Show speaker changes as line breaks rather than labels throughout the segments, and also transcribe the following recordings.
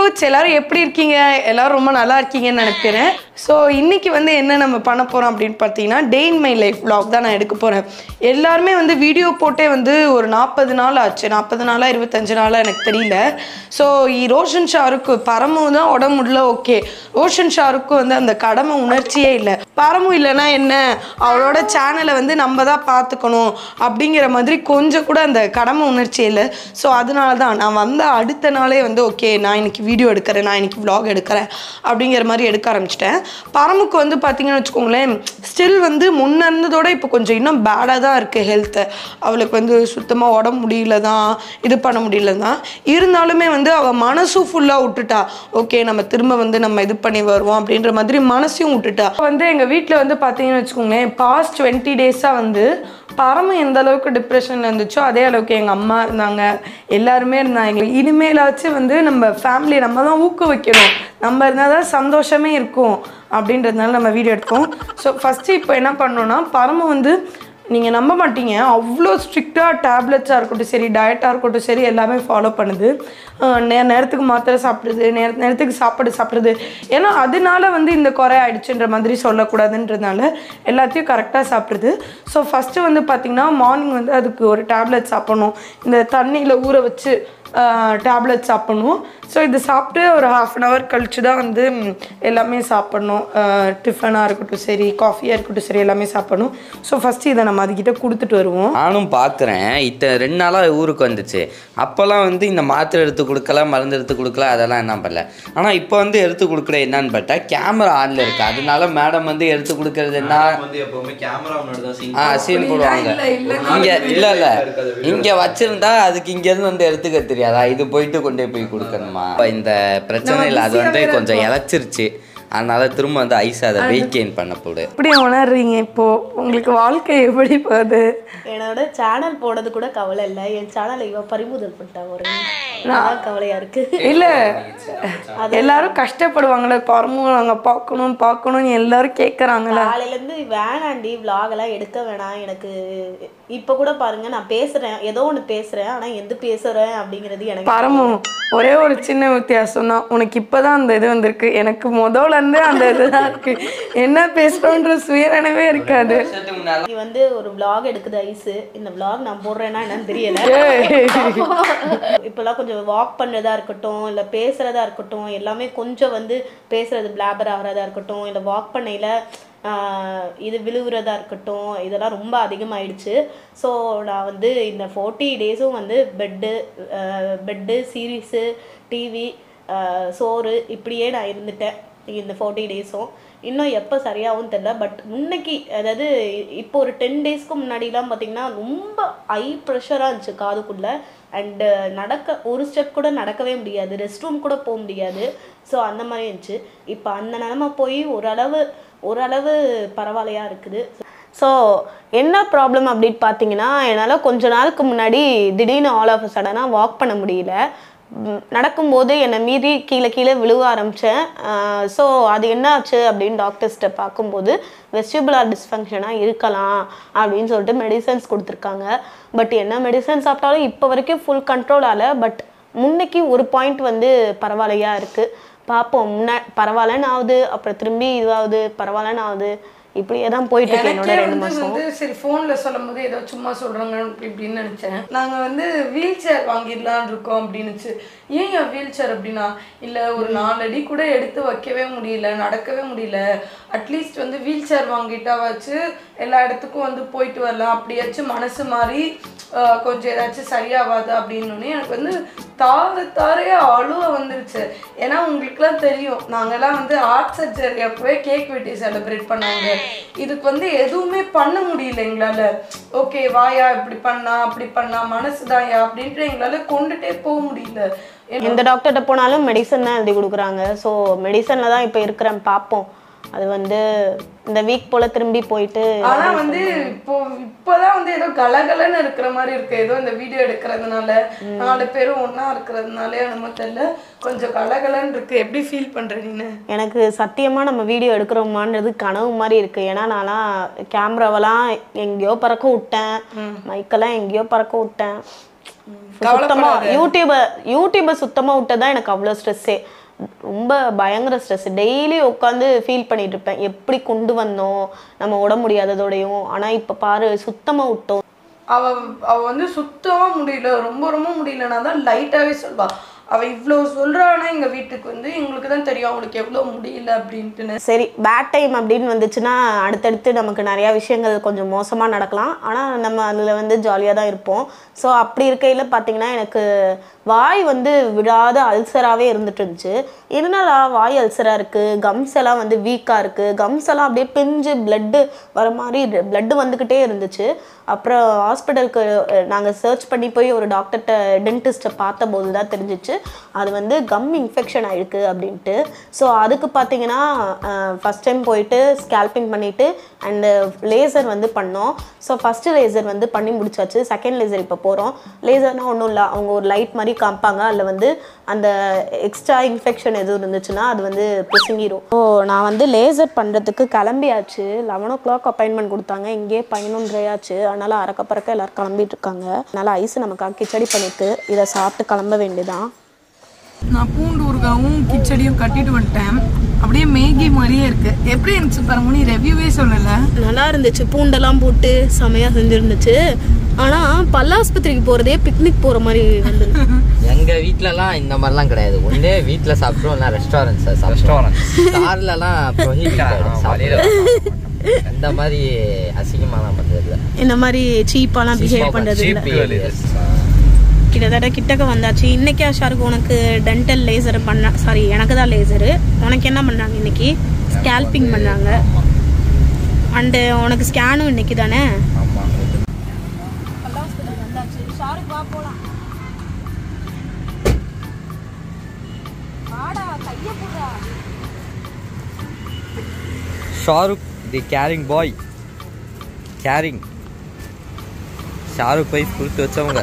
Viewers எல்லாரும் எப்படி இருக்கீங்க எல்லாரும் ரொம்ப நல்லா இருக்கீங்கன்னு நினைக்கிறேன் ஸோ இன்னைக்கு வந்து என்ன நம்ம பண்ண போகிறோம் அப்படின்னு பார்த்தீங்கன்னா day in my life vlog தான் நான் எடுக்க போகிறேன் எல்லாருமே வந்து வீடியோ போட்டே வந்து ஒரு நாற்பது நாள் ஆச்சு நாற்பது நாளா இருபத்தஞ்சு நாளா எனக்கு தெரியல ஸோ ரோஷன் ஷாருக்கு பரமு தான் உடம்பு முடியல ஓகே ரோஷன் ஷாருக்கு வந்து அந்த கடமை உணர்ச்சியே இல்லை பரமு இல்லைன்னா என்ன அவளோட சேனலை வந்து நம்ம தான் பார்த்துக்கணும் அப்படிங்கிற மாதிரி கொஞ்சம் கூட அந்த கடமை உணர்ச்சி இல்லை ஸோ அதனால தான் நான் வந்த அடுத்த நாளே வந்து ஓகே நான் இன்னைக்கு வீடியோ எடுக்கிறேன் நான் இன்னைக்கு vlog எடுக்கிறேன் அப்படிங்கிற மாதிரி எடுக்க ஆரம்பிச்சிட்டேன் பரமுக்கு வந்து பார்த்தீங்கன்னு வச்சுக்கோங்களேன் ஸ்டில் வந்து முன்ன இருந்ததோட இப்போ கொஞ்சம் இன்னும் பேடாக தான் இருக்குது ஹெல்த்து அவளுக்கு வந்து சுத்தமாக உடம்பு முடியல தான் இது பண்ண முடியல தான் இருந்தாலுமே வந்து அவள் மனசும் ஃபுல்லாக விட்டுட்டா ஓகே நம்ம திரும்ப வந்து நம்ம இது பண்ணி வருவோம் அப்படின்ற மாதிரி மனசையும் விட்டுட்டா வந்து எங்கள் வீட்டில் வந்து பார்த்தீங்கன்னு வச்சுக்கோங்களேன் பாஸ்ட் டுவெண்ட்டி டேஸாக வந்து பரம எந்த அளவுக்கு டிப்ரெஷனில் இருந்துச்சோ அதே அளவுக்கு எங்கள் அம்மா இருந்தாங்க எல்லாருமே இருந்தாங்க இனிமேலாச்சும் வந்து நம்ம ஃபேமிலியை நம்ம தான் ஊக்குவிக்கணும் நம்ம இருந்தால் தான் சந்தோஷமே இருக்கும் அப்படின்றதுனால நம்ம வீடியோ எடுத்தோம் ஸோ ஃபஸ்ட்டு இப்போ என்ன பண்ணோன்னா பரம வந்து நீங்கள் நம்ப மாட்டீங்க அவ்வளோ ஸ்ட்ரிக்டாக டேப்லெட்ஸாக இருக்கட்டும் சரி டயட்டாக இருக்கட்டும் சரி எல்லாமே ஃபாலோ பண்ணுது அஹ் நே நேரத்துக்கு மாத்திரை சாப்பிடுது நேர நேரத்துக்கு சாப்பாடு சாப்பிடுது ஏன்னா அதனால வந்து இந்த குறை ஆயிடுச்சுன்ற மாதிரி சொல்லக்கூடாதுன்றதுனால எல்லாத்தையும் கரெக்டாக சாப்பிடுது ஸோ ஃபஸ்ட்டு வந்து பார்த்திங்கன்னா மார்னிங் வந்து அதுக்கு ஒரு டேப்லெட் சாப்பிடணும் இந்த தண்ணியில் ஊற வச்சு டேப்லெட் சாப்பிடணும் ஸோ இது சாப்பிட்டு ஒரு ஹாஃப் அன் ஹவர் கழிச்சு தான் வந்து ம், எல்லாமே சாப்பிடணும் டிஃபனாக இருக்கட்டும் சரி காஃபியாக இருக்கட்டும் சரி எல்லாமே சாப்பிடணும் ஸோ ஃபஸ்ட்டு இதை நம்ம அதுக்கிட்ட கொடுத்துட்டு வருவோம்
நானும் பார்க்குறேன் இத்த ரெண்டு நாளாக ஊருக்கு வந்துச்சு அப்போல்லாம் வந்து இந்த மாத்திரை எடுத்து கொடுக்கல மருந்து எடுத்து கொடுக்கல அதெல்லாம் என்ன பண்ணல ஆனால் இப்போ வந்து எடுத்து கொடுக்கல என்னன்னு பார்த்தா கேமரா ஆன்ல இருக்கு அதனால மேடம் வந்து எடுத்து கொடுக்கறது என்ன
வந்து எப்பவுமே கேமரா முன்னாடி தான் sync
ஆ சீன் போடுவாங்க இங்க இல்ல இல்ல இங்க வச்சிருந்தா அதுக்கு இங்க இருந்து வந்து எடுத்துக்க தெரியாதா இது போயிட்டு கொண்டே போய் கொடுக்கணுமா இந்த பிரச்சனை இல்லை அது வந்து கொஞ்சம் இழைச்சிருச்சு அதனால திரும்ப வந்து ஐஸ் அதை வெயிட் கெயின் பண்ண போடு
எப்படி உணர்றீங்க இப்போ உங்களுக்கு வாழ்க்கை எப்படி போகுது
என்னோட சேனல் போடுறது கூட கவலை இல்லை என் சேனலை இவ பறிமுதல் பண்ணிட்டா ஒரு அதான் கவலையா இருக்கு
இல்ல எல்லாரும் கஷ்டப்படுவாங்கல்ல பரமும் நாங்க பார்க்கணும் பார்க்கணும்னு எல்லாரும் கேட்குறாங்கல்ல
காலையில இருந்து வேணாண்டி vlog எல்லாம் எடுக்க வேணாம் எனக்கு இப்ப கூட பாருங்க நான் பேசுறேன் ஏதோ ஒண்ணு பேசுறேன் ஆனா எது பேசுறேன் அப்படிங்கிறது எனக்கு
பரமும் ஒரே ஒரு சின்ன வித்தியாசம் தான் உனக்கு இப்பதான் அந்த இது வந்திருக்கு எனக்கு முதல்ல இருந்து அந்த இதுதான் இருக்கு என்ன பேசுறோன்ற சுயநனவே இருக்காது
நீ வந்து ஒரு vlog எடுக்குது ஐஸ் இந்த vlog நான் போடுறேன்னா என்னன்னு தெரியல இப்பெல்லாம் கொஞ்சம் வாக் பண்றதா இருக்கட்டும் இல்ல பேசுறதா இருக்கட்டும் எல்லாமே கொஞ்சம் வந்து பேசுறது பிளாபர் ஆகிறதா இருக்கட்டும் இல்ல வாக் பண்ணையில ஆஹ், இது விழுவுறதா இருக்கட்டும் இதெல்லாம் ரொம்ப அதிகமாயிடுச்சு ஸோ நான் வந்து இந்த ஃபோர்ட்டி டேஸும் வந்து பெட்டு பெட்டு சீரீஸு டிவி சோறு இப்படியே நான் இருந்துட்டேன் இந்த ஃபோர்ட்டி டேஸும் இன்னும் எப்போ சரியாகும் தெரில பட் முன்னைக்கு அதாவது இப்போ ஒரு டென் டேஸ்க்கு முன்னாடிலாம் பார்த்தீங்கன்னா ரொம்ப ஹை ப்ரெஷராக இருந்துச்சு காதுக்குள்ளே அண்டு நடக்க ஒரு ஸ்டெப் கூட நடக்கவே முடியாது ரெஸ்ட் ரூம் கூட போக முடியாது ஸோ அந்த மாதிரி இருந்துச்சு இப்போ அந்த நிலமை போய் ஓரளவு ஓரளவு பரவாயில்லையா இருக்குது ஸோ என்ன ப்ராப்ளம் அப்படின்னு பார்த்தீங்கன்னா என்னால் கொஞ்ச நாளுக்கு முன்னாடி திடீர்னு ஆல் ஆஃப் சடனாக வாக் பண்ண முடியல ம், நடக்கும்போது என்னை மீறி கீழே கீழே விழுவ ஆரம்பித்தேன் ஸோ அது என்ன ஆச்சு அப்படின்னு டாக்டர்ஸ்கிட்ட பார்க்கும்போது வெஸ்டிபுலார் டிஸ்ஃபங்க்ஷனாக இருக்கலாம் அப்படின்னு சொல்லிட்டு மெடிசன்ஸ் கொடுத்துருக்காங்க பட் என்ன மெடிசன் சாப்பிட்டாலும் இப்போ வரைக்கும் ஃபுல் கண்ட்ரோல் ஆகல பட் முன்னைக்கு ஒரு பாயிண்ட் வந்து பரவாயில்லையா இருக்குது பார்ப்போம் முன்ன பரவாயில்லன்னு ஆகுது அப்புறம் திரும்பி இதுவாகுது பரவாயில்லன்னு ஆகுது இப்படியே தான் போயிட்டு இருக்கு என்னோட
எனக்கே
ரெண்டு
வந்து
மாதம்
வந்து சரி ஃபோன்ல சொல்லும் போது ஏதோ சும்மா சொல்றாங்க இப்படின்னு நினைச்சேன் நாங்க வந்து வீல் சேர் வாங்கிடலாம்னு இருக்கோம் அப்படின்னுச்சு ஏன் என் வீல் சேர் அப்படின்னா இல்ல ஒரு நாலு அடி கூட எடுத்து வைக்கவே முடியல நடக்கவே முடியல அட்லீஸ்ட் வந்து வீல் சேர் வாங்கிட்டா வச்சு எல்லா இடத்துக்கும் வந்து போயிட்டு வரலாம் அப்படியாச்சும் மனசு மாறி ஆஹ், கொஞ்சம் ஏதாச்சும் சரியாகாது அப்படின்னு எனக்கு வந்து தாறு தாரையா அழுவ வந்துருச்சு ஏன்னா உங்களுக்குலாம் தெரியும் நாங்கெல்லாம் வந்து ஆர்ட் சர்ஜரி அப்பவே கேக் வெட்டி செலிப்ரேட் பண்ணாங்க இதுக்கு வந்து எதுவுமே பண்ண முடியல எங்களால ஓகே வாயா இப்படி பண்ணா அப்படி பண்ணா மனசுதான்யா அப்படின்ட்டு எங்களால கொண்டுட்டே போக முடியல
எந்த டாக்டர்கிட்ட போனாலும் மெடிசன் தான் எழுதி கொடுக்குறாங்க ஸோ மெடிசனில் தான் இப்போ இருக்கிறேன் பார்ப்போம் அது வந்து இந்த வீக் போல் திரும்பி போயிட்டு
ஆனா வந்து இப்போ இப்போதான் வந்து ஏதோ கலகலன்னு இருக்கிற மாதிரி இருக்கு ஏதோ இந்த வீடியோ எடுக்கிறதுனால நாலு பேரும் ஒண்ணா இருக்கிறதுனால என்னமோ தெரியல கொஞ்சம் கலகலன்னு இருக்கு எப்படி ஃபீல் பண்ற நீனு
எனக்கு சத்தியமாக நம்ம வீடியோ எடுக்கிறோமான்றது கனவு மாதிரி இருக்குது ஏன்னா நான்லாம் கேமராவெல்லாம் எங்கேயோ பறக்க விட்டேன் மைக்கெல்லாம் எங்கேயோ பறக்க விட்டேன் சுத்தமா யூடியூப யூடியூப சுத்தமா விட்டதான் எனக்கு அவ்வளோ ஸ்ட்ரெஸ்ஸே ரொம்ப பயங்கர ஸ்ட்ரெஸ் டெய்லி உட்காந்து ஃபீல் பண்ணிட்டு இருப்பேன் எப்படி கொண்டு வந்தோம் நம்ம உட முடியாததோடையும் ஆனால் இப்போ பாரு சுத்தமாக விட்டோம்
அவ அவ வந்து சுத்தமா முடியல ரொம்ப ரொம்ப முடியலனா தான் லைட்டாவே சொல்வா அவ இவ்வளோ சொல்றானா எங்க வீட்டுக்கு வந்து எங்களுக்கு தான் தெரியும் அவங்களுக்கு எவ்வளோ முடியல அப்படின்ட்டுன்னு
சரி பேட் டைம் அப்படின்னு வந்துச்சுன்னா அடுத்தடுத்து நமக்கு நிறையா விஷயங்கள் கொஞ்சம் மோசமாக நடக்கலாம் ஆனால் நம்ம அதில் வந்து ஜாலியாக தான் இருப்போம் ஸோ அப்படி இருக்கையில் பார்த்தீங்கன்னா எனக்கு வாய் வந்து விடாத அல்சராகவே இருந்துட்டு இருந்துச்சு என்னடா வாய் அல்சராக இருக்குது கம்ஸ் எல்லாம் வந்து வீக்காக இருக்குது கம்ஸ் எல்லாம் அப்படியே பிஞ்சு பிளட்டு வர மாதிரி பிளட்டு வந்துக்கிட்டே இருந்துச்சு அப்புறம் ஹாஸ்பிட்டலுக்கு நாங்கள் சர்ச் பண்ணி போய் ஒரு டாக்டர்கிட்ட டென்டிஸ்ட்டை பார்த்தபோது தான் தெரிஞ்சிச்சு அது வந்து கம் இன்ஃபெக்ஷன் ஆயிருக்கு அப்படின்ட்டு ஸோ அதுக்கு பார்த்தீங்கன்னா ஃபஸ்ட் டைம் போயிட்டு ஸ்கேல்பிங் பண்ணிவிட்டு அண்டு லேசர் வந்து பண்ணோம் ஸோ ஃபஸ்ட்டு லேசர் வந்து பண்ணி முடிச்சாச்சு செகண்ட் லேசர் இப்போ போகிறோம் லேசர்னால் ஒன்றும் இல்லை அவங்க ஒரு லைட் மாதிரி காமிப்பாங்க அதில் வந்து அந்த எக்ஸ்ட்ரா இன்ஃபெக்ஷன் எதுவும் இருந்துச்சுன்னா அது வந்து பிசுங்கிரும் ஸோ நான் வந்து லேசர் பண்ணுறதுக்கு கிளம்பியாச்சு லெவன் ஓ கிளாக் அப்பாயின்மெண்ட் கொடுத்தாங்க இங்கேயே பதினொன்றையாச்சு அதனால் அறக்க பறக்க எல்லோரும் கிளம்பிட்டு இருக்காங்க அதனால் ஐஸ் நமக்காக கிச்சடி பண்ணிட்டு இதை சாப்பிட்டு கிளம்ப வேண்டியதான்
நான் பூண்டு ஊறுகாவும் கிச்சடியும் கட்டிட்டு வந்துட்டேன் அப்படியே மேகி மாதிரியே இருக்கு எப்படி இருந்துச்சு பாருங்க நீ ரெவ்யூவே சொல்லல
நல்லா இருந்துச்சு பூண்டெல்லாம் போட்டு செமையாக செஞ்சுருந்துச்சு ஆனால் பல்லாஸ்பத்திரிக்கு போகிறதே பிக்னிக் போகிற மாதிரி வந்து
எங்க வீட்லலாம் இந்த மாதிரிலாம் கிடையாது ஒண்ணே வீட்ல சாப்பிட்றோம் இல்லை ரெஸ்டாரண்ட்ஸ் சாப்பிட்றோம் கார்லலாம் ப்ரொஹிபிட் இந்த மாதிரி அசிங்கமாலாம் பண்றது இல்லை
இந்த மாதிரி சீப்பாலாம் பிஹேவ் பண்ணுறது இல்லை கிட்டத்தட்ட கிட்டக்க வந்தாச்சு இன்னைக்கு ஷாருக்கு உனக்கு டென்டல் லேசர் பண்ண சாரி எனக்கு தான் லேசரு உனக்கு என்ன பண்ணுறாங்க இன்னைக்கு ஸ்கேல்பிங் பண்ணுறாங்க அண்டு உனக்கு ஸ்கேனும் இன்னைக்கு தானே
Shahrukh the caring boy caring Shahrukh போய் கொடுத்து வச்சவங்க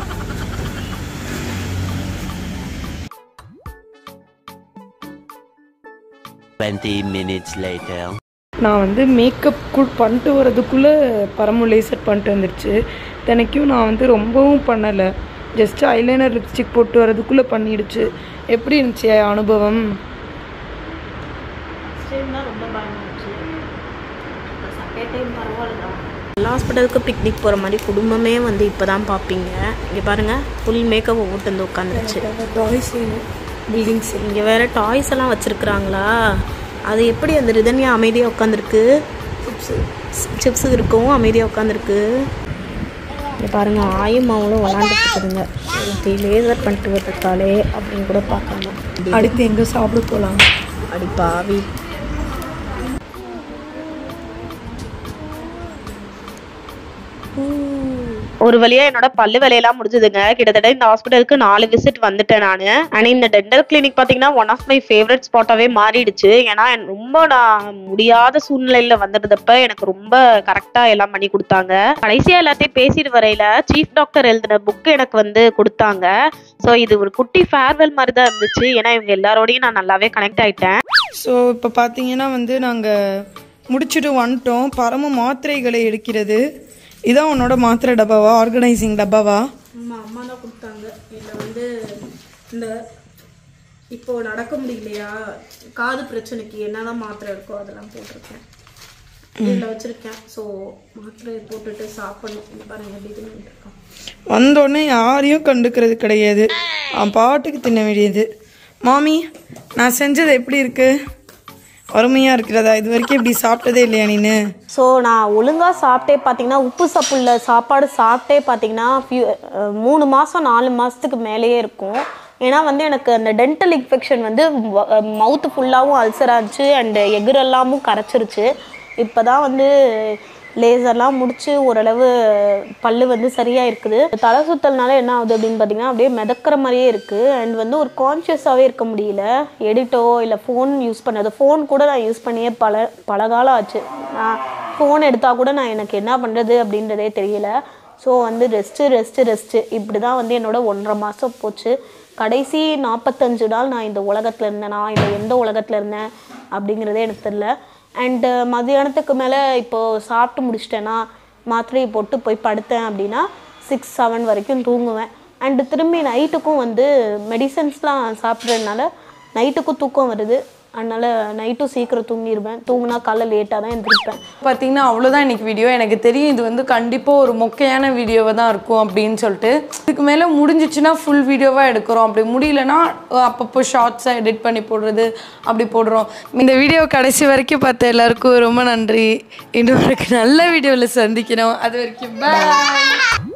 Twenty minutes later.
நான் வந்து மேக்கப் பண்ணிட்டு வரதுக்குள்ளே பரமு லேசர் பண்ணிட்டு வந்துடுச்சு தினைக்கும் நான் வந்து ரொம்பவும் பண்ணலை ஜஸ்ட் ஐலைனர் லிப்ஸ்டிக் போட்டு வரதுக்குள்ளே பண்ணிடுச்சு எப்படி இருந்துச்சு அனுபவம்
ரொம்ப எல்லா ஹாஸ்பிட்டலுக்கு பிக்னிக் போகிற மாதிரி குடும்பமே வந்து இப்போ தான் பார்ப்பீங்க இங்கே பாருங்கள் ஃபுல் மேக்கப் போட்டு வந்து உட்காந்துருச்சு
டாய்ஸ் பில்டிங்ஸ்
இங்கே வேற டாய்ஸ் எல்லாம் வச்சுருக்குறாங்களா அது எப்படி அந்த ரிதன்யா அமைதியாக உட்காந்துருக்கு சிப்ஸ் இருக்கும் அமைதியாக உட்காந்துருக்கு இங்கே பாருங்க ஆயுமாவளும் விளாண்டுட்டு இருக்குதுங்க ஒருத்தி லேசர் பண்ணிட்டு வந்திருக்காளே அப்படின்னு கூட பார்க்காம
அடுத்து எங்கே சாப்பிட போகலாம்
அடி பாவி ஒரு வழியா என்னோட பல்லு வேலையெல்லாம் முடிஞ்சதுங்க கிட்டத்தட்ட இந்த ஹாஸ்பிட்டலுக்கு நாலு விசிட் வந்துட்டேன் நான் அண்ட் இந்த டென்டல் கிளினிக் பாத்தீங்கன்னா ஒன் ஆஃப் மை ஃபேவரட் ஸ்பாட்டாவே மாறிடுச்சு ஏன்னா எனக்கு ரொம்ப நான் முடியாத சூழ்நிலையில வந்திருந்தப்ப எனக்கு ரொம்ப கரெக்டா எல்லாம் பண்ணி கொடுத்தாங்க கடைசியா எல்லாத்தையும் பேசிட்டு வரையில சீஃப் டாக்டர் எழுதின புக் எனக்கு வந்து கொடுத்தாங்க ஸோ இது ஒரு குட்டி ஃபேர்வெல் மாதிரி தான் இருந்துச்சு ஏன்னா இவங்க எல்லாரோடையும் நான் நல்லாவே கனெக்ட் ஆயிட்டேன்
ஸோ இப்போ பார்த்தீங்கன்னா வந்து நாங்கள் முடிச்சுட்டு வந்துட்டோம் பரம மாத்திரைகளை எடுக்கிறது இதான் உன்னோட மாத்திரை டப்பாவா ஆர்கனைசிங் டப்பாவா
அம்மா அம்மா தான் கொடுத்தாங்க இதில் வந்து இந்த இப்போ நடக்க முடியலையா காது பிரச்சனைக்கு என்னெல்லாம் மாத்திரை இருக்கோ அதெல்லாம் போட்டிருக்கேன் இதில் வச்சிருக்கேன் ஸோ மாத்திரையை போட்டுட்டு சாப்பிடணும் இங்க பாருங்க எப்படி இது இருக்கோம்
வந்தோடனே யாரையும் கண்டுக்கிறது கிடையாது அவன் பாட்டுக்கு தின்ன வேண்டியது மாமி நான் செஞ்சது எப்படி இருக்கு அருமையாக இருக்கிறதா இது வரைக்கும் இப்படி சாப்பிட்டதே இல்லையா நீனு
ஸோ நான் ஒழுங்காக சாப்பிட்டே பார்த்தீங்கன்னா உப்பு சப்புள்ள சாப்பாடு சாப்பிட்டே பார்த்தீங்கன்னா few- அஹ் மூணு மாதம் நாலு மாதத்துக்கு மேலேயே இருக்கும் ஏன்னா வந்து எனக்கு அந்த டென்டல் இன்ஃபெக்ஷன் வந்து மவுத்து ஃபுல்லாகவும் அல்சர் ஆச்சு அண்டு எகுரெல்லாமும் கரைச்சிருச்சு இப்போ தான் வந்து லேசர்லாம் முடிச்சு ஓரளவு பல்லு வந்து சரியாக இருக்குது தலை சுத்தல்னால என்ன ஆகுது அப்படின்னு பார்த்தீங்கன்னா அப்படியே மிதக்கிற மாதிரியே இருக்குது அண்ட் வந்து ஒரு கான்ஷியஸாகவே இருக்க முடியல எடிட்டோ இல்லை ஃபோன் யூஸ் பண்ணது ஃபோன் கூட நான் யூஸ் பண்ணியே பல பல காலம் ஆச்சு நான் ஃபோன் எடுத்தால் கூட நான் எனக்கு என்ன பண்ணுறது அப்படின்றதே தெரியல ஸோ வந்து ரெஸ்ட்டு ரெஸ்ட்டு ரெஸ்ட்டு இப்படி தான் வந்து என்னோட ஒன்றரை மாதம் போச்சு கடைசி நாற்பத்தஞ்சு நாள் நான் இந்த உலகத்தில் இருந்தேனா இல்லை எந்த உலகத்தில் இருந்தேன் அப்படிங்கிறதே எனக்கு தெரில அண்டு மதியானத்துக்கு மேலே இப்போது சாப்பிட்டு முடிச்சிட்டேன்னா மாத்திரையை போட்டு போய் படுத்தேன் அப்படின்னா சிக்ஸ் செவன் வரைக்கும் தூங்குவேன் அண்டு திரும்பி நைட்டுக்கும் வந்து மெடிசன்ஸ்லாம் சாப்பிட்றதுனால நைட்டுக்கும் தூக்கம் வருது அதனால் நைட்டும் சீக்கிரம் தூங்கிடுவேன் தூங்கினா காலைல லேட்டாக தான் எழுந்திருப்பேன்
பார்த்தீங்கன்னா அவ்வளோதான் இன்னைக்கு வீடியோ எனக்கு தெரியும் இது வந்து கண்டிப்பாக ஒரு மொக்கையான வீடியோவாக தான் இருக்கும் அப்படின்னு சொல்லிட்டு இதுக்கு மேலே முடிஞ்சிச்சுன்னா ஃபுல் வீடியோவாக எடுக்கிறோம் அப்படி முடியலன்னா அஹ், அப்பப்போ ஷார்ட்ஸாக எடிட் பண்ணி போடுறது அப்படி போடுறோம் இந்த வீடியோ கடைசி வரைக்கும் பார்த்த எல்லாருக்கும் ரொம்ப நன்றி இன்னொரு நல்ல வீடியோவில் சந்திக்கிறோம் அது வரைக்கும் bye